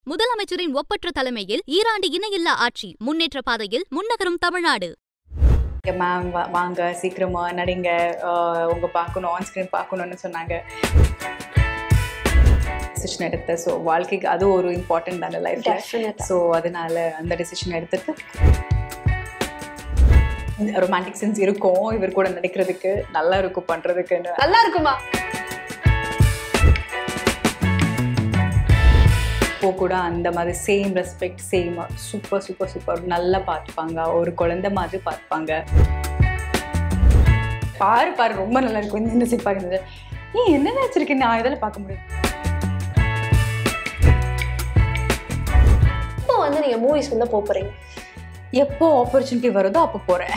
முதலமைச்சரின் ஒப்பற்ற தலைமையில் ஈராண்டு இணையில்லா ஆட்சி முன்னேற்ற பாதையில் முன்னகரும் தமிழ்நாடு மேம் வாங்க சீக்கிரமா நடிங்க ஆஹ் உங்க பார்க்கணும் ஆன் ஸ்க்ரீன் பார்க்கணும்னு சொன்னாங்க டிசிஷன் எடுத்தேன் ஸோ வாழ்க்கைக்கு அது ஒரு இம்பார்ட்டன்ட் தானே லைஃப்ல Definite. ஸோ அதனால அந்த டிசிஷன் எடுத்துட்டு ரொமான்டிக் சென்ஸ் இருக்கும் இவர் கூட நடிக்கிறதுக்கு நல்லா இருக்கும் பண்றதுக்குன்னு நல்லா இருக்குமா இப்போ கூட அந்த மாதிரி same respect same super super super நல்லா பார்த்துப்பாங்க ஒரு குழந்தை மாதிரி பார்த்துப்பாங்க பாரு பாரு ரொம்ப நல்லா இருக்கும் இந்த சைட் பாருங்க நீ என்ன நினைச்சிருக்கேன் நான் இதெல்லாம் பார்க்க முடியும் இப்போ வந்து நீங்க மூவிஸ் வந்து போக போறீங்க எப்போ ஆப்பர்ச்சுனிட்டி வருதோ அப்போ போறேன்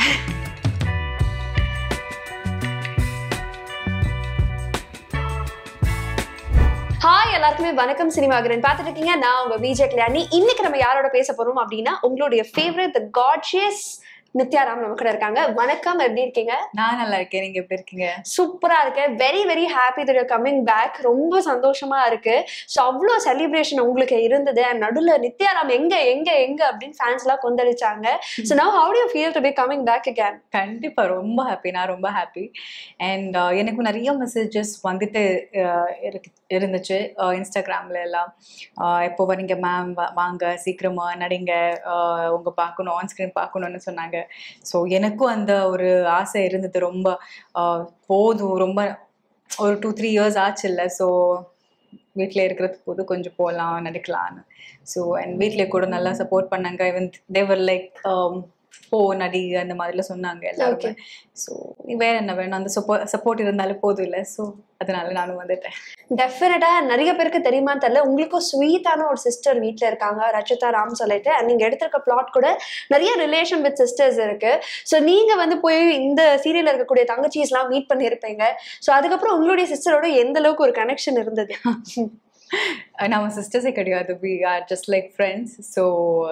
ஹாய் எல்லாருக்குமே வணக்கம் சினிமாகரன் பார்த்துட்டு இருக்கீங்க நான் உங்க விஜய் கல்யாணி இன்னைக்கு நம்ம யாரோட பேச போறோம் அப்படின்னா உங்களுடைய ஃபேவரட் த காட்ஷியஸ் நித்யாராம் நம்ம கூட இருக்காங்க வணக்கம் எப்படி இருக்கீங்க நான் நல்லா இருக்கேன் நீங்க எப்படி இருக்கீங்க சூப்பரா இருக்கு very very happy that coming back ரொம்ப சந்தோஷமா இருக்கு ஸோ அவ்வளோ செலிப்ரேஷன் உங்களுக்கு இருந்தது அண்ட் நடுவில் நித்யாராம் எங்க எங்க எங்க அப்படின்னு ஃபேன்ஸ் எல்லாம் கொந்தளிச்சாங்க so now how do feel to be coming back again கண்டிப்பா ரொம்ப ஹாப்பி நான் ரொம்ப ஹாப்பி அண்ட் எனக்கு நிறைய மெசேஜஸ் வந்துட்டு uh, இருக்கு இருந்துச்சு uh, இன்ஸ்டாகிராம்ல எல்லாம் uh, எப்போ வரீங்க மேம் வாங்க சீக்கிரமா நடிங்க uh, உங்க பார்க்கணும் ஆன் ஸ்க்ரீன் பார்க்கணும்னு சொன்னாங்க ஸோ எனக்கும் அந்த ஒரு ஆசை இருந்தது ரொம்ப uh, போதும் ரொம்ப ஒரு டூ த்ரீ இயர்ஸ் ஆச்சு இல்லை ஸோ வீட்டில் இருக்கிறது போது கொஞ்சம் போகலாம் நடிக்கலான்னு ஸோ அண்ட் வீட்டில் கூட நல்லா சப்போர்ட் பண்ணாங்க இவன் தேவர் லைக் போ நடி அந்த மாதிரிலாம் சொன்னாங்க எல்லாருமே ஸோ வேற என்ன வேணும் அந்த சப்போர்ட் சப்போர்ட் இருந்தாலே போதும் இல்லை ஸோ அதனால நானும் வந்துட்டேன் டெஃபினட்டா நிறைய பேருக்கு தெரியுமா தெரியல உங்களுக்கும் ஸ்வீட்டான ஒரு சிஸ்டர் வீட்ல இருக்காங்க ரச்சிதா ராம் சொல்லிட்டு and நீங்க எடுத்திருக்க பிளாட் கூட நிறைய ரிலேஷன் வித் சிஸ்டர்ஸ் இருக்கு ஸோ நீங்க வந்து போய் இந்த சீரியல்ல இருக்கக்கூடிய தங்கச்சிஸ் எல்லாம் மீட் பண்ணியிருப்பீங்க ஸோ அதுக்கப்புறம் உங்களுடைய சிஸ்டரோட எந்த அளவுக்கு ஒரு கனெக்ஷன் இருந்தது நம்ம சிஸ்டர்ஸே கிடையாது we are just like friends so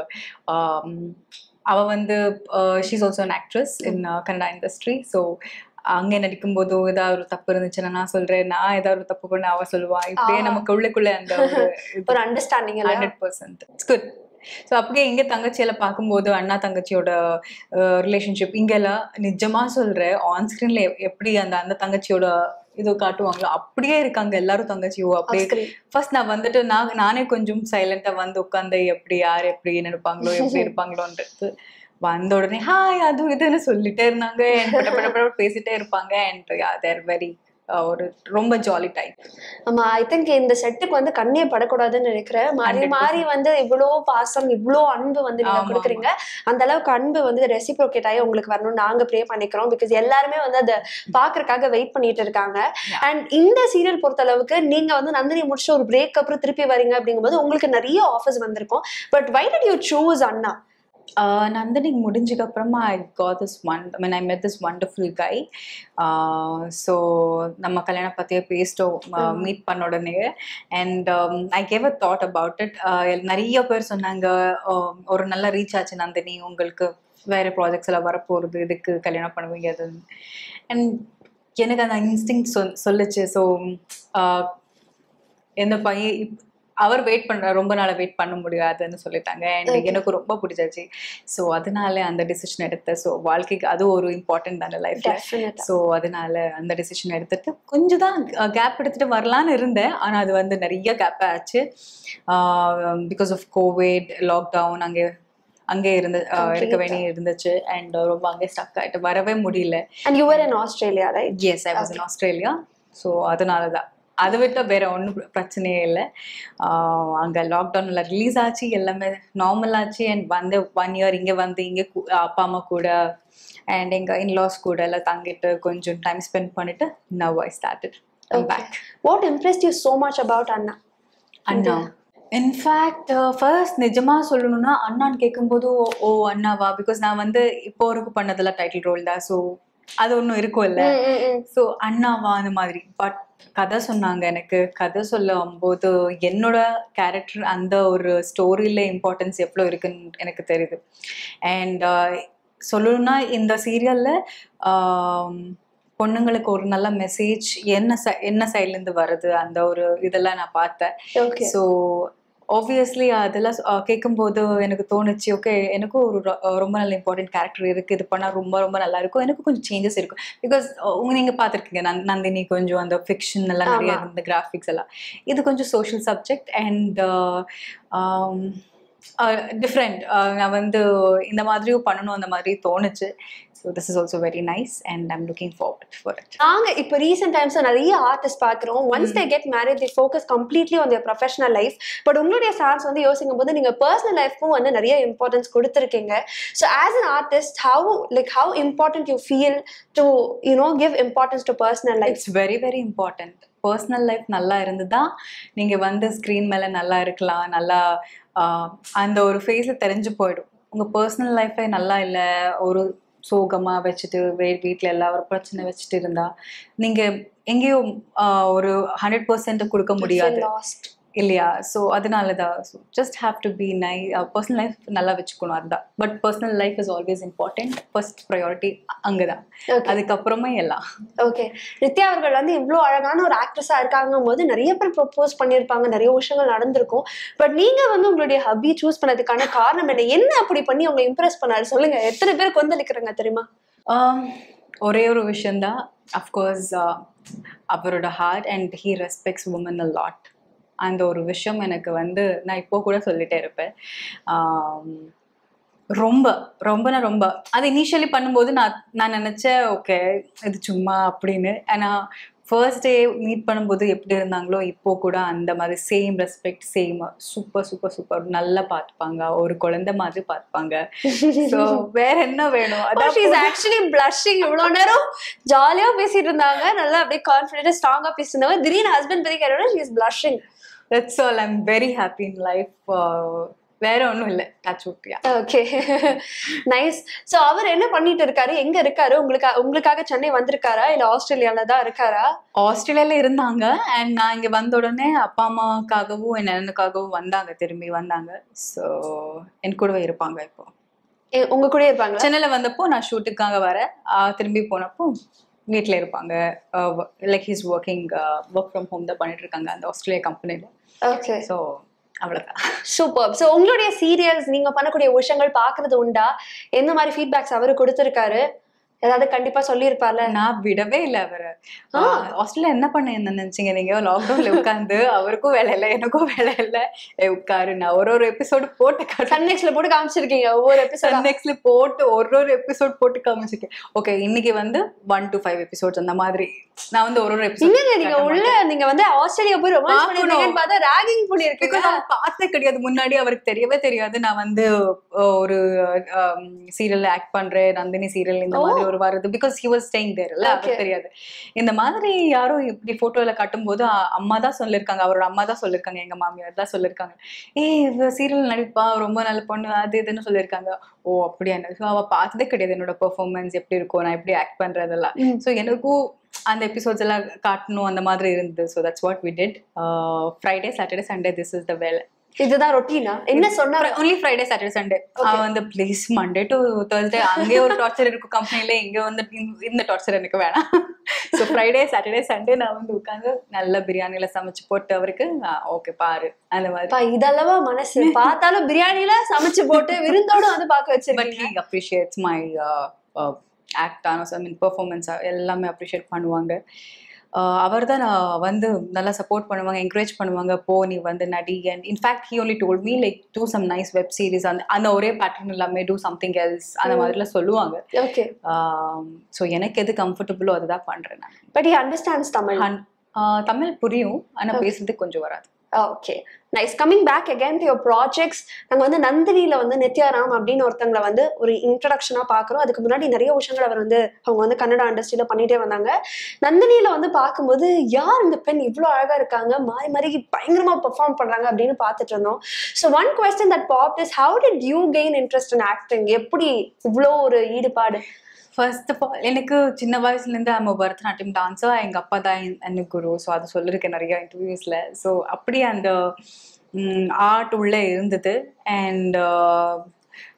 அவ வந்து she's also an actress in Kannada industry so அங்கே நடிக்கும்போது ஏதாவது ஒரு தப்பு இருந்துச்சுன்னா நான் சொல்றேன் நான் ஏதாவது ஒரு தப்பு பண்ண அவ சொல்லுவா இப்படியே ஆ. நமக்கு உள்ளுக்குள்ள அந்த ஒரு இது ஒரு understanding hundred percent it's good so அப்படியே எங்க தங்கச்சியெல்லாம் பார்க்கும்போது அண்ணா தங்கச்சியோட ரிலேஷன்ஷிப் இங்கெல்லாம் நிஜமா சொல்றேன் ஆன் ஸ்க்ரீன்ல எப்படி அந்த அந்த தங்கச்சியோட இது காட்டுவாங்களோ அப்படியே இருக்காங்க எல்லாரும் தங்கச்சியோ அப்படியே ஃபர்ஸ்ட் நான் வந்துட்டு நான் நானே கொஞ்சம் சைலண்டா வந்து உட்காந்து எப்படி யார் எப்படி நினைப்பாங்களோ எப்படி இருப்பாங்களோன்றது வந்த உடனே ஹாய் அது இதுன்னு சொல்லிட்டே இருந்தாங்க and பட பட பட பேசிட்டே இருப்பாங்க அண்ட் தேர் வெரி ஒரு ரொம்ப ஜாலி டைம் ஆமா ஐ திங்க் இந்த செட்டுக்கு வந்து கண்ணே படக்கூடாதுன்னு நினைக்கிறேன் மாறி 100%. மாறி வந்து இவ்வளோ பாசம் இவ்வளோ அன்பு வந்து நீங்க ஆமா, கொடுக்குறீங்க அந்த அளவுக்கு அன்பு வந்து ரெசிப்ரோகேட் ஆகி உங்களுக்கு வரணும்னு நாங்க ப்ரே பண்ணிக்கிறோம் பிகாஸ் எல்லாருமே வந்து அதை பாக்குறதுக்காக வெயிட் பண்ணிட்டு இருக்காங்க Yeah. அண்ட் இந்த சீரியல் பொறுத்த அளவுக்கு நீங்க வந்து நந்தினி முடிச்சு ஒரு பிரேக் அப்புறம் திருப்பி வரீங்க அப்படிங்கும்போது உங்களுக்கு நிறைய ஆஃபர்ஸ் வந்திருக்கும் but why did you choose அண்ணா நந்தினி முடிஞ்சதுக்கு அப்புறமா I got this one I mean I met this wonderful guy so நம்ம கல்யாணம் பற்றியே பேசிட்டோம் மீட் பண்ண உடனே and I gave a thought about it நிறைய பேர் சொன்னாங்க uh, ஒரு நல்ல ரீச் ஆச்சு நந்தினி உங்களுக்கு வேற ப்ராஜெக்ட்ஸ் எல்லாம் வரப்போகிறது இதுக்கு கல்யாணம் பண்ணுவீங்க அது அண்ட் எனக்கு அந்த இன்ஸ்டிங் சொல் சொல்லுச்சு ஸோ எந்த பையன் இப்- அவர் வெயிட் பண்ற ரொம்ப நாளா வெயிட் பண்ண முடியாதுன்னு சொல்லிட்டாங்க அண்ட் Okay. எனக்கு ரொம்ப பிடிச்சாச்சு ஸோ அதனால அந்த டிசிஷன் எடுத்தேன் ஸோ வாழ்க்கைக்கு அது ஒரு இம்பார்ட்டன்ட் தானே லைஃப்ல டெஃபினட்டா ஸோ அதனால அந்த டிசிஷன் எடுத்துட்டு கொஞ்சம் தான் கேப் எடுத்துட்டு வரலான்னு இருந்தேன் ஆனால் அது வந்து நிறைய கேப் ஆச்சு பிகாஸ் ஆஃப் கோவிட் லாக்டவுன் அங்கே அங்கே இருந்து ஆஹ் இருக்க Complete. வேண்டி இருந்துச்சு அண்ட் ரொம்ப அங்கே ஸ்டக் ஆகிட்டு வரவே முடியல and you're in Australia right yes I was in Australia so அதனால தான் அதை விட்ட வேற ஒன்றும் பிரச்சனையே இல்லை அங்கே லாக்டவுனில் ரிலீஸ் ஆச்சு எல்லாமே நார்மல் ஆச்சு அண்ட் வந்து ஒன் இயர் இங்கே வந்து இங்கே அப்பா அம்மா கூட அண்ட் எங்கள் இன்லாஸ் கூட எல்லாம் தங்கிட்டு கொஞ்சம் டைம் ஸ்பெண்ட் பண்ணிட்டு now I started Okay. Back what impressed you so much about Anna Anna in fact first நிஜமா சொல்லணும்னா அண்ணான்னு கேட்கும்போது ஓ- ஓ அண்ணாவா பிகாஸ் நான் வந்து இப்போ வரைக்கும் பண்ணதெல்லாம் டைட்டில் ரோல் தான் ஸோ அது ஒன்றும் இருக்கும் இல்லை ம், ம், ம். ஸோ அண்ணாவா அந்த மாதிரி பட் கதை சொன்னாங்க எனக்கு கதை சொல்லும் போது என்னோட கேரக்டர் அந்த ஒரு ஸ்டோரியில இம்பார்ட்டன்ஸ் எவ்வளோ இருக்குன்னு எனக்கு தெரியுது அண்ட் சொல்லணும்னா இந்த சீரியல்ல பொண்ணுங்களுக்கு ஒரு நல்ல மெசேஜ் என்ன ச என்ன சைட்லேருந்து வருது அந்த ஒரு இதெல்லாம் நான் பார்த்தேன் ஓகே ஸோ ஆப்வியஸ்லி அதெல்லாம் சொ- அஹ் கேட்கும்போது எனக்கு தோணுச்சு ஓகே எனக்கும் ஒரு ரொ- அஹ் ரொம்ப நல்ல இம்பார்ட்டன்ட் கேரக்டர் இருக்குது இது பண்ணால் ரொம்ப ரொம்ப நல்லா இருக்கும் எனக்கும் கொஞ்சம் சேஞ்சஸ் இருக்கும் பிகாஸ் உங்க நீங்கள் பார்த்துருக்கீங்க நந் நந்தினி கொஞ்சம் அந்த ஃபிக்ஷன் எல்லாம் நிறைய ஆமா. இருந்த கிராஃபிக்ஸ் எல்லாம் இது கொஞ்சம் சோஷியல் சப்ஜெக்ட் அண்ட் டிஃப்ரெண்ட் நான் வந்து இந்த மாதிரியும் பண்ணணும் அந்த மாதிரி தோணுச்சு so this is also very nice and I'm looking forward for it நாங்க இப்போ ரீசெண்ட் டைம்ஸ் நிறைய ஆர்டிஸ்ட் பாக்குறோம் once they get marriage they focus completely on their professional life but உங்களுடைய சான்ஸ் வந்து யோசிக்கும் போது நீங்க பர்சனல் லைஃப்க்கும் வந்து நிறைய இம்பார்ட்டன்ஸ் கொடுத்துருக்கீங்க so as an artist how like how important you feel to you know give importance to personal life it's very very important personal life நல்லா இருந்து தான் நீங்கள் வந்து ஸ்க்ரீன் மேலே நல்லா இருக்கலாம் நல்லா ஆஹ், அந்த ஒரு ஃபேஸில் தெரிஞ்சு போயிடும் உங்கள் பர்சனல் லைஃபே நல்லா இல்லை ஒரு சோகமாக வச்சுட்டு வே வீட்டில் எல்லா ஒரு பிரச்சனை வச்சுட்டு இருந்தா நீங்கள் எங்கேயும் ஆஹ், ஒரு ஹண்ட்ரட் பர்சன்ட் கொடுக்க முடியாது லாஸ்ட் இல்லையா ஸோ அதனால தான் so just have to be நை பர்சனல் லைஃப் நல்லா வச்சுக்கணும் அதுதான் but personal life is always important first priority அங்கே தான் ஓகே அதுக்கப்புறமா எல்லாம் ஓகே நித்யா அவர்கள் வந்து இவ்வளோ அழகான ஒரு ஆக்ட்ரஸா இருக்காங்க போது நிறைய பேர் ப்ரொப்போஸ் பண்ணியிருப்பாங்க நிறைய விஷயங்கள் நடந்திருக்கும் பட் நீங்க வந்து உங்களுடைய ஹபி சூஸ் பண்ணதுக்கான காரணம் என்ன என்ன அப்படி பண்ணி உங்களை இம்ப்ரெஸ் பண்ணாரு சொல்லுங்க எத்தனை பேர் கொந்தளிக்கிறாங்க தெரியுமா ஆம், ஒரே ஒரு விஷயந்தான் அஃப்கோர்ஸ் அவரோட heart and he respects women a lot அந்த ஒரு விஷயம் எனக்கு வந்து நான் இப்போ கூட சொல்லிட்டே இருப்பேன் ஆம், ரொம்ப ரொம்பனா ரொம்ப அது இனிஷியலி பண்ணும்போது நான் நான் நினச்சேன் ஓகே இது சும்மா அப்படின்னு ஆனால் ஃபர்ஸ்ட் டே மீட் பண்ணும்போது எப்படி இருந்தாங்களோ இப்போ கூட அந்த மாதிரி same respect same super super super நல்லா பார்த்துப்பாங்க ஒரு குழந்தை மாதிரி பார்த்துப்பாங்க ஸோ வேற என்ன வேணும் அதான் ஷீ இஸ் ஆக்சுவலி பிளஷிங் இவ்வளோ நேரம் ஜாலியா பேசிட்டு இருந்தாங்க நல்லா அப்படியே கான்ஃபிடென்ட்டா ஸ்ட்ராங்கா பேசினவங்க திடீர்னு ஹஸ்பண்ட் பத்தி கேட்டோம்னா she is blushing that's all I'm very happy in life வேற ஒன்றும் இல்லை டச் விட்டியா ஓகே நைஸ் சோ அவர் என்ன பண்ணிட்டு இருக்காரு எங்க இருக்காரு உங்களுக்கு உங்களுக்காக சென்னை வந்திருக்காரா இல்ல ஆஸ்திரேலியால தான் இருக்காரா ஆஸ்திரேலியால இருந்தாங்க அண்ட் நான் இங்க வந்த உடனே அப்பா அம்மாக்காகவும் என் அண்ணனுக்காகவும் வந்தாங்க திரும்பி வந்தாங்க ஸோ என் கூடவே இருப்பாங்க இப்போ எ- உங்க கூட இருப்பாங்களா சென்னையில வந்தப்போ நான் ஷூட்டுக்காக வரேன் ஆஹ் திரும்பி போனப்போ வீட்ல இருப்பாங்க like he's working work from home தான் பண்ணிட்டு இருக்காங்க அந்த ஆஸ்திரேலியா கம்பெனில ஓகே ஸோ அவ்வளோதான் சூப்பர் ஸோ உங்களுடைய சீரியல்ஸ் நீங்க பண்ணக்கூடிய விஷயங்கள் பாக்குறது உண்டா எந்த மாதிரி ஃபீட்பேக்ஸ் அவரு கொடுத்திருக்காரு ஏதாவது கண்டிப்பா சொல்லியிருப்பார்ல நான் விடவே இல்லை அவரை ஆ. ஆஸ்திரேலியா என்ன பண்ண என்ன நினைச்சீங்க நீங்க லாக்டவுன்ல உட்காந்து அவருக்கும் வேலை இல்லை எனக்கும் வேலை இல்லை ஏய், உட்காரு நான் ஒரு ஒரு எபிசோடு போட்டு காட்டுறேன் சன்னெக்ஸ்ல போட்டு காமிச்சிருக்கீங்க ஒவ்வொரு எபிசோட் நெக்ஸ்ட்ல போட்டு ஒரு ஒரு எபிசோட் போட்டு காமிச்சிருக்கேன் ஓகே இன்னைக்கு வந்து ஒன் டு ஃபைவ் எபிசோட்ஸ் அந்த மாதிரி நான் வந்து ஒரு ஒரு இல்லங்க நீங்க எபிசோட் உள்ள நீங்க வந்து ஆஸ்திரேலியா போய் ரொமான்ஸ் பார்க்கணும். பண்ணிருக்கீங்கன்னு பார்த்தா ராகிங் பண்ணிருக்கீங்க பிகாஸ் நான் பார்த்தே கிடையாது முன்னாடி அவருக்கு தெரியவே தெரியாது நான் வந்து அஹ், ஒரு சீரியல்ல ஆக்ட் பண்றேன் நந்தினி சீரியல் இந்த மாதிரி ஒரு வருது because he was staying there இல்ல Okay. அவருக்கு தெரியாது இந்த மாதிரி யாரும் இப்படி போட்டோல காட்டும்போது அ- அம்மா தான் சொல்லிருக்காங்க அவரோட அம்மா தான் சொல்லிருக்காங்க எங்க மாமியார் தான் சொல்லிருக்காங்க ஏய் இவ சீரியல் நடிப்பா ரொம்ப நல்ல பொண்ணு அது இதுன்னு சொல்லியிருக்காங்க ஓ அப்படியா ஸோ அவ பார்த்ததே கிடையாது என்னோட பெர்ஃபார்மன்ஸ் எப்படி இருக்கும் நான் எப்படி ஆக்ட் பண்றதெல்லாம் ம். ஸோ எனக்கும் அந்த எபிசோட்ஸ் எல்லாம் காட்டணும் அந்த மாதிரி இருந்தது so that's what we did Friday Saturday Sunday this is the வேலை இதுதான் ரொட்டீனா என்ன சொன்னாரு ஒன்லி ஃப்ரைடே சாட்டர்டே சண்டே அவன் வந்து ப்ளீஸ் மண்டே டு தேர்ஸ்டே அங்கே ஒரு டார்ச்சர் இருக்கும் கம்பெனில இங்க வந்து இந்த- இந்த டார்ச்சர் எனக்கு வேணாம் ஸோ ஃப்ரைடே சாட்டர்டே சண்டே நான் வந்து உட்காந்து நல்ல பிரியாணில சமைச்சு போட்டு அவருக்கு ஓகே பாரு அந்த மாதிரி அப்பா, இதல்லவா மனசு பார்த்தாலும் பிரியாணில சமைச்சு போட்டு விருந்தோட வந்து பார்க்க பட் வச்சிருக்கீங்க he appreciates my act honest I mean performance எல்லாமே அப்ரிஷியேட் பண்ணுவாங்க அவர் தான் வந்து நல்லா சப்போர்ட் பண்ணுவாங்க என்கரேஜ் பண்ணுவாங்க போ நீ வந்து நடி and in fact he only told me like do some nice web series அந்த அந்த ஒரே பேட்டர்ன் இல்லாமல் டூ சம்திங் எல்ஸ் அந்த மாதிரிலாம் சொல்லுவாங்க ஓகே ஸோ எனக்கு எது கம்ஃபர்டபுளோ அதுதான் பண்ணுறேன் நான் பட் ஹி அண்டர்ஸ்டாண்ட்ஸ் தமிழ் ஹன்- ஆஹ் தமிழ் புரியும் ஆனால் பேசுறதுக்கு கொஞ்சம் வராது okay nice coming back again to your projects நாங்கள் வந்து நந்தினியில வந்து நித்யாராம் அப்படின்னு ஒருத்தங்களை வந்து ஒரு இன்ட்ரடக்ஷனாக பார்க்குறோம் அதுக்கு முன்னாடி நிறைய விஷயங்கள் அவர் வந்து அவங்க வந்து கன்னடா இண்டஸ்ட்ரியில் பண்ணிட்டே வந்தாங்க நந்தினியில வந்து பார்க்கும்போது யார் இந்த பெண் இவ்வளோ அழகாக இருக்காங்க மாறி மாறி பயங்கரமாக பெர்ஃபார்ம் பண்ணுறாங்க அப்படின்னு பார்த்துட்டு இருந்தோம் so one question that pop is how did you gain interest in acting எப்படி இவ்வளோ ஒரு ஈடுபாடு ஃபர்ஸ்ட் ஆஃப் ஆல் எனக்கு சின்ன வயசுலேருந்து ஐம் பரதநாட்டியம் டான்ஸர் எங்கள் அப்பா தான் என்- எனக்கு குரு ஸோ அது சொல்லியிருக்கேன் நிறைய இன்டர்வியூஸில் ஸோ அப்படி அந்த ஆர்ட் உள்ளே இருந்தது அண்ட்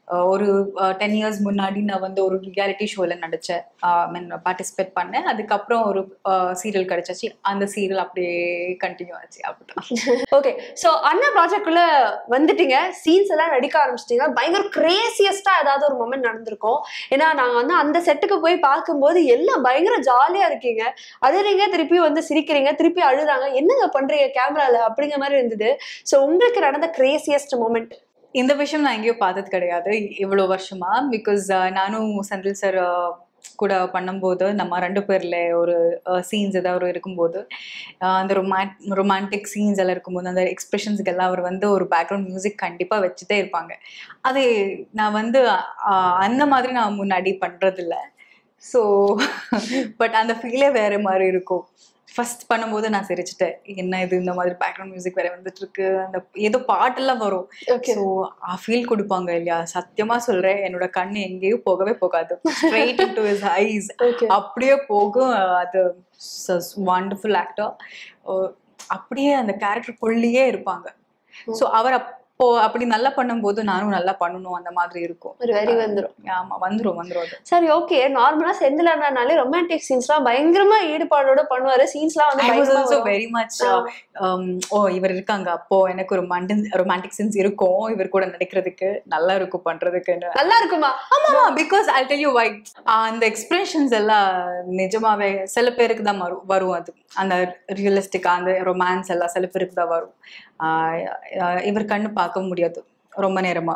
அஹ் ஒரு டென் இயர்ஸ் முன்னாடி நான் வந்து ஒரு ரியாலிட்டி ஷோல நடிச்சேன் மீன் பார்ட்டிசிபேட் பண்ணேன் அதுக்கப்புறம் ஒரு சீரியல் கிடைச்சாச்சு அந்த சீரியல் அப்படியே கண்டினியூ ஆச்சு அப்படிதான் ஓகே சோ அண்ணா ப்ராஜெக்ட்குள்ள வந்துட்டீங்க சீன்ஸ் எல்லாம் நடிக்க ஆரம்பிச்சிட்டீங்க பயங்கர கிரேசியஸ்டா ஏதாவது ஒரு மொமெண்ட் நடந்திருக்கும் ஏன்னா நாங்க வந்து அந்த செட்டுக்கு போய் பார்க்கும்போது எல்லாம் பயங்கர ஜாலியா இருக்கீங்க அது நீங்க திருப்பி வந்து சிரிக்கிறீங்க திருப்பி அழுறாங்க என்னங்க பண்றீங்க கேமரால அப்படிங்கிற மாதிரி இருந்தது சோ உங்களுக்கு நடந்த கிரேசியஸ்ட் மொமெண்ட் இந்த விஷயம் நான் எங்கேயோ பார்த்தது கிடையாது இவ்வளோ வருஷமா பிகாஸ் நானும் செந்தில் சார் கூட பண்ணும்போது நம்ம ரெண்டு பேர்ல ஒரு சீன்ஸ் ஏதாவது ஒரு இருக்கும்போது அஹ் அந்த ரொமான் ரொமான்டிக் சீன்ஸ் எல்லாம் இருக்கும்போது அந்த எக்ஸ்பிரஷன்ஸ்க்கு எல்லாம் அவர் வந்து ஒரு பேக்ரவுண்ட் மியூசிக் கண்டிப்பாக வச்சுட்டே இருப்பாங்க அது நான் வந்து அஹ், அந்த மாதிரி நான் முன்னாடி பண்றதில்ல ஸோ பட் அந்த ஃபீலே வேற மாதிரி இருக்கும் ஃபர்ஸ்ட் பண்ணும்போது நான் சிரிச்சிட்டேன் என்ன இது இந்த மாதிரி பேக்ரவுண்ட் மியூசிக் வேற வந்துட்டு இருக்கு அந்த ஏதோ பாட்டெல்லாம் வரும் ஓகே ஸோ ஃபீல் கொடுப்பாங்க இல்லையா சத்தியமா சொல்றேன் என்னோட கண்ணு எங்கேயும் போகவே போகாது straight to his eyes okay அப்படியே போகும் அது வண்டர்ஃபுல் ஆக்டர் அப்படியே அந்த கேரக்டருக்குள்ளேயே இருப்பாங்க ஸோ அவர் அப்போ அப்படி நல்லா பண்ணும்போது நானும் நல்லா பண்ணணும் அந்த மாதிரி இருக்கும் ஒரு வெறி வந்துரும் ஆமா வந்துரும் வந்துரும் அது சரி ஓகே நார்மலா செந்திலானாலே ரொமான்டிக் சீன்ஸ்லாம் பயங்கரமா ஈடுபாடோட பண்ணுவாரு சீன்ஸ்லாம் வந்து ஐ வாஸ் பயங்கரமா ஆல்சோ வரும். வெரி மச் ஆ. ஓ இவர் இருக்காங்க அப்போ எனக்கு ஒரு ரொமான்டிக் சென்ஸ் இருக்கும் இவர் கூட நடிக்கிறதுக்கு நல்லா இருக்கும் பண்றதுக்குன்னு நல்லா இருக்குமா ஆமா because I tell you why அந்த எக்ஸ்பிரஷன்ஸ் எல்லாம் நிஜமாவே சில பேருக்கு தான் வரும் வரும் அது அந்த ரியலிஸ்டிக்கா அந்த ரொமான்ஸ் எல்லாம் சில பேருக்கு தான் வரும் ஆஹ் ஆஹ் இவர் கண்ணு பார்க்க முடியாது ரொம்ப நேரமா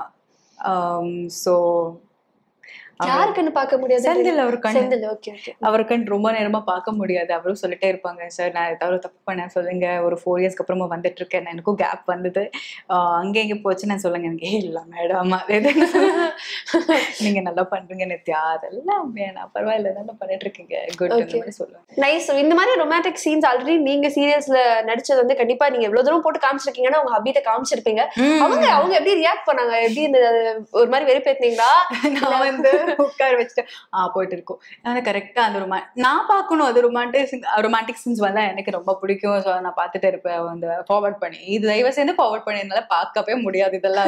ஸோ யாருக்குன்னு பார்க்க முடியாது செந்தில் அவர் கண்ணு செந்தில் ஓகே ஓகே அவர் கண் ரொம்ப நேரமா பார்க்க முடியாது அவரும் சொல்லிட்டே இருப்பாங்க சார் நான் ஏதாவது தப்பு பண்ணேன் சொல்லுங்க ஒரு ஃபோர் இயர்ஸ்க்கு அப்புறமா வந்துட்டு இருக்கேன் எனக்கும் கேப் வந்தது ஆஹ் அங்கே இங்கே போச்சு நான் சொல்லுங்க எனக்கு "ஏய், இல்ல மேடம் நீங்க நல்லா பண்றீங்க நித்யா அதெல்லாம் வேணாம் பரவாயில்ல நல்லா பண்ணிட்டு இருக்கீங்க குட் அந்த Okay. மாதிரி சொல்லுவேன் நைஸ் இந்த மாதிரி ரொமான்டிக் சீன்ஸ் ஆல்ரெடி நீங்க சீரியஸ்ல நடிச்சது வந்து கண்டிப்பா நீங்க எவ்வளவு தூரம் போட்டு காமிச்சிருக்கீங்கன்னா உங்க ஹபிட்ட காமிச்சிருப்பீங்க அவங்க அவங்க எப்படி ரியாக்ட் பண்ணாங்க எப்படி இந்த ஒரு மாதிரி வெறுப்பேத்துனீங்களா நான் வந்து உட்கார வச்சுட்டு ஆ போயிட்டு இருக்கோம் அது கரெக்டா அந்த ரொமா நான் பார்க்கணும் அது ரொமான்டிக் ரொமான்டிக் சீன்ஸ் வந்தா எனக்கு ரொம்ப பிடிக்கும் ஸோ நான் பார்த்துட்டு இருப்பேன் வந்து ஃபார்வர்ட் பண்ணி இது தயவு சேர்ந்து ஃபார்வர்ட் பண்ணி என்னால பார்க்கவே முடியாது இதெல்லாம்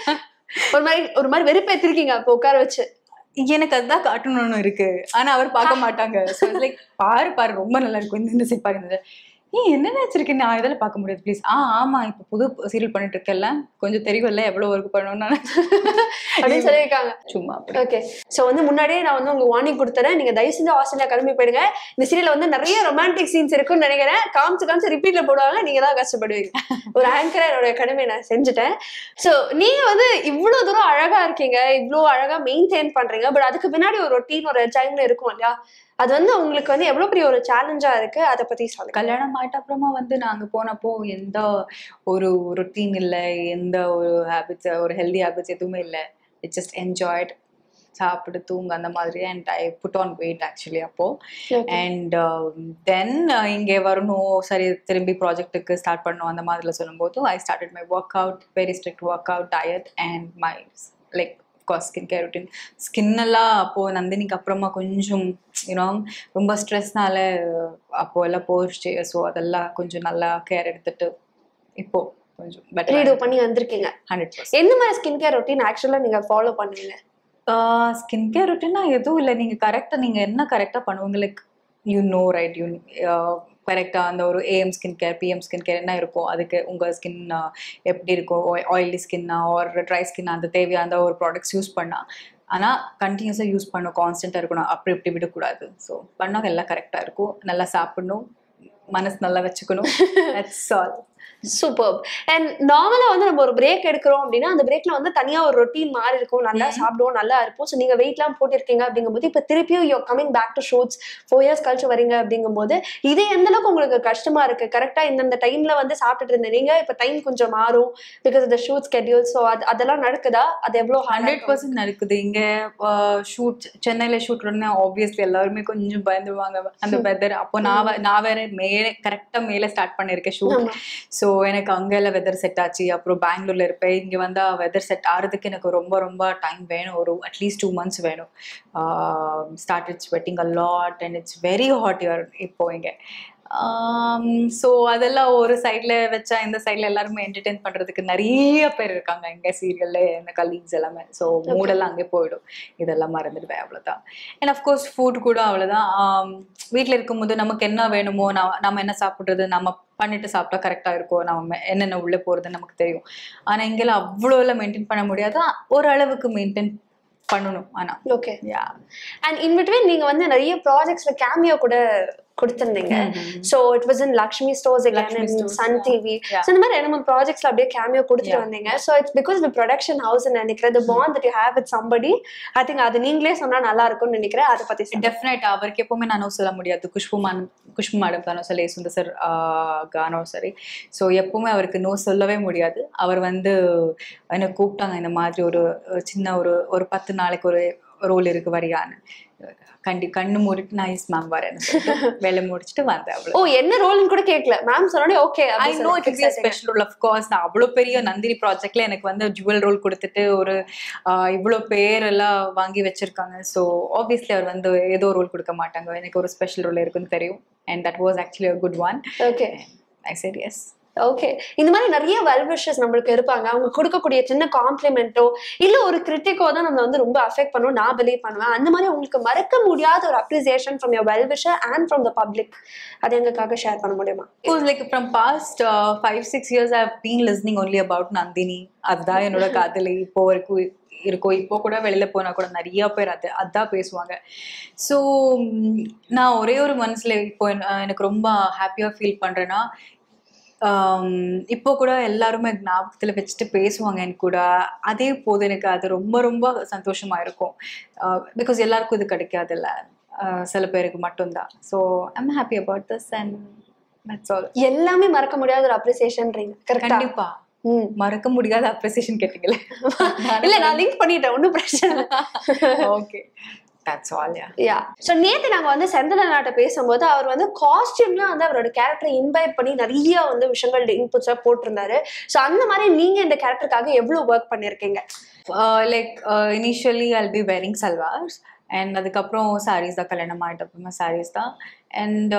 ஒரு மாதிரி ஒரு மாதிரி வெறுப்பேத்திருக்கீங்க அப்போ உட்கார வச்சு எனக்கு அதுதான் காட்டணும்னு இருக்கு ஆனா அவர் பார்க்க மாட்டாங்க ஸோ லைக் பாரு பாரு ரொம்ப நல்லா இருக்கும் இந்த இந்த சைட் பாருங்க ஏ என்ன நினைச்சிருக்கேன் நான் இதெல்லாம் பார்க்க முடியாது ப்ளீஸ் ஆ ஆமா இப்போ புது சீரியல் பண்ணிட்டு இருக்கேன்ல கொஞ்சம் தெரியும்ல எவ்வளவு ஒர்க் பண்ணணும்னு அப்படின்னு சொல்லியிருக்காங்க சும்மா அப்படி. ஓகே சோ வந்து முன்னாடியே நான் வந்து உங்களுக்கு வார்னிங் கொடுத்துறேன் நீங்க தயவு செஞ்சு ஆஸ்திரேலியா கிளம்பி போயிடுங்க இந்த சீரியல்ல வந்து நிறைய ரொமான்டிக் சீன்ஸ் இருக்குன்னு நினைக்கிறேன் காமிச்சு காமிச்சு ரிப்பீட்ல போடுவாங்க நீங்க தான் கஷ்டப்படுவீங்க ஒரு ஆங்கரா என்னோட கடமை நான் செஞ்சுட்டேன் சோ நீங்க வந்து இவ்வளவு தூரம் அழகா இருக்கீங்க இவ்வளவு அழகா மெயின்டைன் பண்றீங்க பட் அதுக்கு பின்னாடி ஒரு ரொட்டீன் ஒரு டைம்ல இருக்கும் இல்லையா அது வந்து உங்களுக்கு வந்து எவ்வளவு பெரிய ஒரு சேலஞ்சா இருக்கு அதை பத்தி சொல்லுங்க கல்யாணம் ஆயிட்ட அப்புறமா வந்து நாங்க போனப்போ எந்த ஒரு ரொட்டீன் இல்லை எந்த ஒரு ஹேபிட்ஸ் ஒரு ஹெல்தி ஹேபிட்ஸ் எதுவுமே இல்லை இட் ஜஸ்ட் என்ஜாய்ட் சாப்பிட்டு தூங்க அந்த மாதிரி and I put on weight actually அப்போ அண்ட் தென் இங்கே வரணும் சரி திரும்பி ப்ராஜெக்ட்டுக்கு ஸ்டார்ட் பண்ணணும் அந்த மாதிரில சொல்லும்போது I started my workout very strict workout diet and my like skin care routine skin எல்லாம் அப்போ நந்தினிக்கு அப்புறமா கொஞ்சம் யூனோ ரொம்ப ஸ்ட்ரெஸ்னால அப்போ எல்லாம் போச்சு ஸோ அதெல்லாம் கொஞ்சம் நல்லா கேர் எடுத்துட்டு இப்போ கொஞ்சம் பெட்டர் ரீடோ பண்ணி வந்திருக்கீங்க ஹண்ட்ரட் பர்சன்ட் எந்த மாதிரி ஸ்கின் கேர் ரொட்டீன் ஆக்சுவலா நீங்க ஃபாலோ பண்ணுவீங்க ஸ்கின் கேர் ரொட்டீனா எதுவும் இல்லை நீங்கள் கரெக்டாக நீங்கள் என்ன கரெக்டாக பண்ணுவீங்க like you know right you கரெக்டாக அந்த ஒரு AM skin care PM skin care என்ன இருக்கும் அதுக்கு உங்கள் ஸ்கின் எப்படி இருக்கும் ஆயிலி ஸ்கின்னா ஒரு ட்ரை ஸ்கின் அந்த தேவையான அந்த ஒரு ப்ராடக்ட்ஸ் யூஸ் பண்ணால் ஆனால் கண்டினியூஸாக யூஸ் பண்ணணும் கான்ஸ்டண்ட்டாக இருக்கணும் அப்படி இப்படி விடக்கூடாது ஸோ பண்ணால் எல்லாம் கரெக்டாக இருக்கும் நல்லா சாப்பிடணும் மனசு நல்லா வச்சுக்கணும் தட்ஸ் ஆல் சூப்பர் அண்ட் நார்மலா வந்து நம்ம ஒரு பிரேக் எடுக்கிறோம் அப்படின்னா அந்த பிரேக்ல வந்து தனியா ஒரு ரொட்டீன் மாதிரி இருக்கும் நல்லா ம். சாப்பிடுவோம் நல்லா இருப்போம் ஸோ நீங்க வெயிட்லாம் போட்டிருக்கீங்க அப்படிங்கும்போது இப்போ திருப்பியும் you're coming back to shoots four years கழிச்சு வரீங்க அப்படிங்கும்போது இது எந்த அளவுக்கு உங்களுக்கு கஷ்டமா இருக்கு கரெக்டா இந்தந்த டைம்ல வந்து சாப்பிட்டுட்டு இருந்த நீங்க இப்போ டைம் கொஞ்சம் மாறும் பிகாஸ் இந்த ஷூட் ஸ்கெடியூல் ஸோ அது அதெல்லாம் நடக்குதா அது எவ்வளோ ஹண்ட்ரட் பர்சன்ட் நடக்குது இங்க ஷூட் சென்னையில ஷூட் உடனே ஆப்வியஸ்லி எல்லாருமே கொஞ்சம் பயந்துருவாங்க அந்த வெதர் அப்போ நான் வே- நான் வேற மேலே கரெக்டா மேலே ஸ்டார்ட் பண்ணிருக்கேன் ஷூட் ஆமா. ஸோ எனக்கு அங்க எல்லாம் வெதர் செட் ஆச்சு அப்புறம் பெங்களூர்ல இருப்பேன் இங்க வந்தா வெதர் செட் ஆகிறதுக்கு எனக்கு ரொம்ப ரொம்ப டைம் வேணும் ஒரு அட்லீஸ்ட் டூ மந்த்ஸ் வேணும் start it's wedding a lot and it's very hot year இப்போ இங்க ஸோ அதெல்லாம் ஒரு சைடில் வச்சா இந்த சைடில் எல்லாருமே என்டர்டெயின் பண்ணுறதுக்கு நிறைய பேர் இருக்காங்க எங்கள் சீரியல்ல எங்கள் கலீக்ஸ் எல்லாமே ஸோ மூடெல்லாம் அங்கே போயிடும் இதெல்லாம் மறந்துடுவேன் அவ்வளோதான் அண்ட் அஃப்கோர்ஸ் ஃபுட் கூட அவ்வளோதான் வீட்டில் இருக்கும்போது நமக்கு என்ன வேணுமோ நான் நம்ம என்ன சாப்பிட்றது நம்ம பண்ணிட்டு சாப்பிட்டா கரெக்டாக இருக்கும் நம்ம என்னென்ன உள்ளே போகிறது நமக்கு தெரியும் ஆனால் இங்கெல்லாம் அவ்வளோ எல்லாம் மெயின்டைன் பண்ண முடியாது ஓரளவுக்கு மெயின்டைன் பண்ணணும் ஆனால் okay yeah and in between நீங்க வந்து நிறைய ப்ராஜெக்ட்ஸ்ல கேமியோ கூட கொடுத்திருந்தீங்க so it was in Lakshmi stores Lakshmi Stores, Sun yeah. TV Yeah. So இந்த மாதிரி ரெண்டு மூணு ப்ராஜெக்ட்ஸ்ல அப்படியே கேமியோ கொடுத்துட்டு Yeah. வந்தீங்க so it's because the production house நினைக்கிறேன் the bond that you have with somebody I think அது நீங்களே சொன்னா நல்லா இருக்கும்னு நினைக்கிறேன் அதை பத்தி சொல்லுங்க. ಡೆಫಿನೆಟ್ ಅವರಿಗೆ ಎಪ್ಪೊಮ್ಮೆ ನಾನು சொல்ல முடியாது குஷ்பு மான் குஷ்பு மேடம் தானோ சொல்லி சுந்தர் சார் கானோ சரி ஸோ எப்பவுமே அவருக்கு நோ சொல்லவே முடியாது அவர் வந்து என்னை கூப்பிட்டாங்க இந்த மாதிரி ஒரு ஒரு சின்ன ஒரு ஒரு பத்து நாளைக்கு ஒரு ரோல் இருக்கு வரியான்னு கண்டி கண்ணு மூடிட்டு நான் இஸ் மேம் வரேன்னு சொல்லிட்டு வேலை முடிச்சுட்டு வந்தேன் அவ்வளோ ஓ என்ன ரோல்னு கூட கேட்கல மேம் சொன்னோடனே okay I know it is special role of course நான் அவ்வளோ பெரிய நந்தினி ப்ராஜெக்ட்ல எனக்கு வந்து ஜுவல் ரோல் கொடுத்துட்டு ஒரு ஆஹ், இவ்வளோ பேர் எல்லாம் வாங்கி வச்சிருக்காங்க ஸோ ஆப்வியஸ்லி அவர் வந்து ஏதோ ரோல் கொடுக்க மாட்டாங்க எனக்கு ஒரு ஸ்பெஷல் ரோல் இருக்குன்னு தெரியும் and that was actually a good one okay I சரி எஸ் ஓகே இந்த மாதிரி நிறைய வெல்விஷஸ் நம்மளுக்கு இருப்பாங்க அவங்க கொடுக்கக்கூடிய சின்ன காம்ப்ளிமெண்ட்டோ இல்ல ஒரு கிரிட்டிக்கோ தான் நம்ம வந்து ரொம்ப அஃபெக்ட் பண்ணும் நான் பிலீவ் பண்ணுவேன் அந்த மாதிரி உங்களுக்கு மறக்க முடியாத ஒரு appreciation from your wellwisher and from the public அது எங்களுக்காக ஷேர் பண்ண முடியுமா because like from past five six years I been listening only about Nandini அதுதான் என்னோட காதலி இப்போ வரைக்கும் இருக்கும் இப்போ கூட வெளியில போனா கூட நிறைய பேர் அது அதான் பேசுவாங்க ஸோ நான் ஒரே ஒரு மனசுல இப்போ என்ன- எனக்கு ரொம்ப ஹாப்பியா ஃபீல் பண்றேன்னா ஆம், இப்போ கூட எல்லாருமே ஞாபகத்துல வச்சுட்டு பேசுவாங்க என் கூட அதே போது எனக்கு அது ரொம்ப ரொம்ப சந்தோஷமா இருக்கும் பிகாஸ் எல்லாருக்கும் இது கிடைக்காதுல்ல ஆஹ் சில பேருக்கு மட்டும்தான் so I'm happy about this and that's all எல்லாமே மறக்க முடியாத ஒரு அப்ரிசியேஷன்றீங்க கரெக்டா கண்டிப்பா ம் மறக்க முடியாத அப்ரிசியேஷன் கேட்டீங்களே இல்ல நான் லிங்க் பண்ணிட்டேன் ஒன்றும் பிரச்சனை இல்லை okay that's all yeah yeah so நேத்து நாங்க வந்து செந்தில நாட்டை பேசும்போது அவர் வந்து காஸ்டியூம்லாம் வந்து அவரோட கேரக்டரை இன்வைட் பண்ணி நிறைய வந்து விஷயங்கள் இன்புட்ஸா போட்டிருந்தாரு ஸோ அந்த மாதிரி நீங்க இந்த கேரக்டருக்காக எவ்வளவு ஒர்க் பண்ணிருக்கீங்க like initially I'll be wearing salwars and அதுக்கப்புறம் சாரீஸ் தான் கல்யாணம் ஆகிட்ட அப்புறமா சாரீஸ் தான் அண்ட்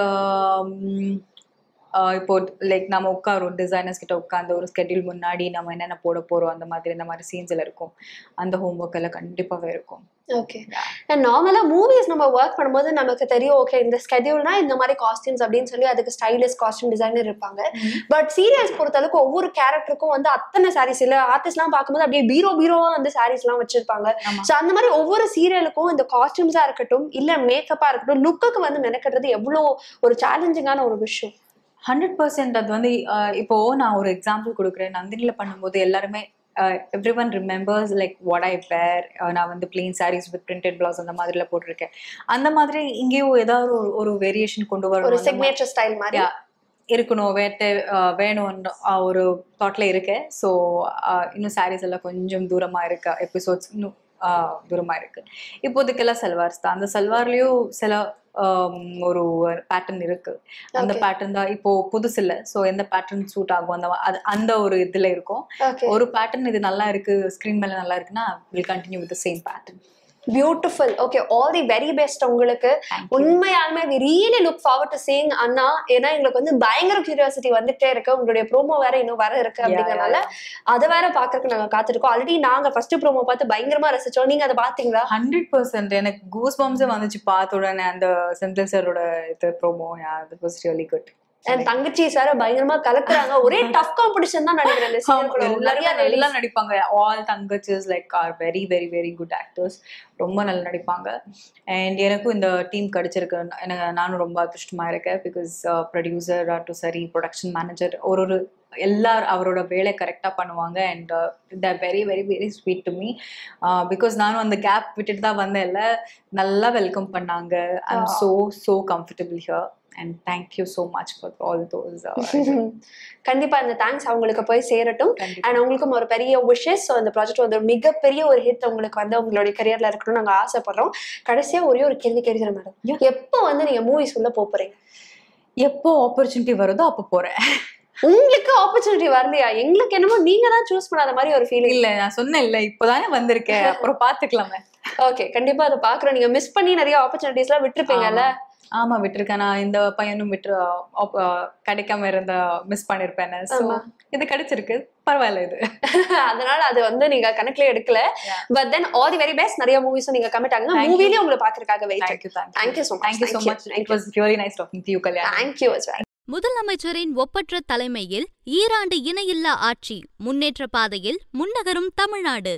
இப்போ லைக் நம்ம உட்காரோம் டிசைனர்ஸ் கிட்ட உட்காந்து ஒரு ஸ்கெட்யூல் முன்னாடி நம்ம என்னென்ன போட போறோம் அந்த மாதிரி இந்த மாதிரி சீன்ஸ்ல இருக்கும் அந்த ஹோம்ஒர்க் எல்லாம் கண்டிப்பாவே இருக்கும் ஓகே அண்ட் நார்மலாக மூவிஸ் நம்ம ஒர்க் பண்ணும்போது நமக்கு தெரியும் ஓகே இந்த ஸ்கெடியூல்னா இந்த மாதிரி காஸ்டியூம்ஸ் அப்படின்னு சொல்லி அதுக்கு ஸ்டைலிஷ் காஸ்டியூம் டிசைனர் இருப்பாங்க பட் சீரியல்ஸ் பொறுத்தளவுக்கு ஒவ்வொரு கேரக்டருக்கும் வந்து அத்தனை சாரீஸ் இல்லை ஆர்டிஸ்ட்லாம் பார்க்கும்போது அப்படியே பீரோ பீரோவா வந்து சாரீஸ்லாம் வச்சிருப்பாங்க ஆமா. ஸோ அந்த மாதிரி ஒவ்வொரு சீரியலுக்கும் இந்த காஸ்டியூம்ஸாக இருக்கட்டும் இல்லை மேக்கப்பா இருக்கட்டும் லுக்குக்கு வந்து மெனக்கட்டுறது எவ்வளோ ஒரு சேலஞ்சிங்கான ஒரு விஷயம் ஹண்ட்ரட் பர்சன்ட் அது வந்து அஹ், இப்போ நான் ஒரு எக்ஸாம்பிள் கொடுக்குறேன் நந்தினியில் பண்ணும்போது எல்லாருமே everyone remembers like what I wear நான் வந்து plain saris with printed blouse அந்த மாதிரில போட்டிருக்கேன் அந்த மாதிரி இங்கேயும் ஏதாவது ஒரு ஒரு வேரியேஷன் கொண்டு ஒரு வரணும் அந்த மாதிரி சிக்னேச்சர் ஸ்டைல் மாதிரி Yeah. இருக்கணும் வேட்டை வேணும்னு அஹ், ஒரு தாட்ல இருக்கேன் ஸோ இன்னும் சாரீஸ் எல்லாம் கொஞ்சம் தூரமா இருக்கு எபிசோட்ஸ் இன்னும் அஹ், தூரமா இருக்கு இப்போதைக்கெல்லாம் சல்வார்ஸ் தான் அந்த சல்வார்லயும் சில ஆம், ஒரு பேட்டர்ன் இருக்கு அந்த Okay. பேட்டர்ன் தான் இப்போ புதுசு இல்ல ஸோ எந்த பேட்டர்ன் சூட் ஆகும் அந்த அது அந்த ஒரு இதுல இருக்கும் ஓகே ஒரு பேட்டர்ன் இது நல்லா இருக்கு ஸ்கிரீன் மேல நல்லா இருக்குன்னா will continue with same pattern beautiful okay all the very best உங்களுக்கு உண்மையாலுமே we really look forward to seeing Anna ஏன்னா எங்களுக்கு வந்து பயங்கர கியூரியாசிட்டி வந்துட்டே இருக்கு உங்களுடைய ப்ரோமோ வேற இன்னும் வர இருக்கு அப்படிங்கறனால அதை வேற பாக்குறதுக்கு நாங்க காத்திருக்கோம் ஆல்ரெடி நாங்க ஃபர்ஸ்ட் ப்ரோமோ பார்த்து பயங்கரமா ரசிச்சோம் நீங்க அதை பாத்தீங்களா ஹண்ட்ரட் பர்சன்ட் எனக்கு கூஸ் பம்ஸே வந்துச்சு பார்த்த உடனே அந்த செந்தில் சாரோட இது promo that was really good என் தங்கச்சி சார் பயங்கரமா கலக்குறாங்க ஒரே டஃப் காம்படிஷன் தான் நினைக்கிறேன் இந்த serial குள்ள. நிறைய எல்லாரும் ladies. நல்லா நடிப்பாங்க ஆல் தங்கச்சஸ் like are very very very good actors ரொம்ப நல்லா நடிப்பாங்க அண்ட் எனக்கும் இந்த டீம் கிடைச்சிருக்கு எனக்கு நானும் ரொம்ப அதிர்ஷ்டமா இருக்கேன் பிகாஸ் ப்ரொடியூசர் டு சரி ப்ரொடக்ஷன் மேனேஜர் ஒரு ஒரு எல்லார் அவரோட வேலை கரெக்டாக பண்ணுவாங்க and the very very very sweet to me because நானும் அந்த கேப் விட்டுட்டு தான் வந்தேன்ல நல்லா வெல்கம் பண்ணாங்க I am so so comfortable here and thank you so much for all those கண்டிப்பா இந்த தேங்க்ஸ் அவங்களுக்கு போய் சேரட்டும் கண்டிப்பா அண்ட் உங்களுக்கும் ஒரு பெரிய விஷஸ் ஸோ இந்த ப்ராஜெக்ட் வந்து ஒரு மிகப்பெரிய ஒரு ஹிட் உங்களுக்கு வந்து உங்களுடைய கரியர்ல இருக்கணும்னு நாங்க ஆசைப்படுறோம் கடைசியா ஒரே ஒரு கேள்வி கேட்கிறேன் மேடம் Yeah. எப்போ வந்து நீங்க மூவிஸ் உள்ள போப் போறீங்க எப்போ ஆப்பர்ச்சுனிட்டி வருதோ அப்போ போறேன் உங்களுக்கு ஆப்பர்ச்சுனிட்டி வரலையா எங்களுக்கு என்னமோ நீங்க தான் சூஸ் பண்ணாத மாதிரி ஒரு ஃபீலிங் இல்ல நான் சொன்னேன் இல்ல இப்போதானே வந்திருக்கேன் அப்புறம் பாத்துக்கலாமே ஓகே கண்டிப்பா அதை பாக்குறோம் நீங்க மிஸ் பண்ணி நிறைய ஆப்பர்ச்சுனிட்டிஸ் எல்லாம் விட்டுருப்பீங்கல்ல ஆமா விட்டுருக்கேன் நான் இந்த பையனும் விட்டு op- uh, கிடைக்காம இருந்த மிஸ் பண்ணிருப்பேன் ஸோ ஆமா. இது கிடைச்சிருக்கு பரவாயில்ல இது அதனால அது வந்து நீங்க கணக்குல எடுக்கல Yeah. But then all the very best நிறைய மூவிஸும் நீங்க கமிட் ஆகுங்க Thank you. மூவிலயும் உங்களை பாக்குறதுக்காக wait thank you Thank you so much. Thank you so Thank you. Much Thank it was really nice talking to you Kalyan thank you as well முதலமைச்சரின் ஒப்பற்ற தலைமையில் ஈராண்டு இணையில்லா ஆட்சி முன்னேற்ற பாதையில் முன்னகரும் தமிழ்நாடு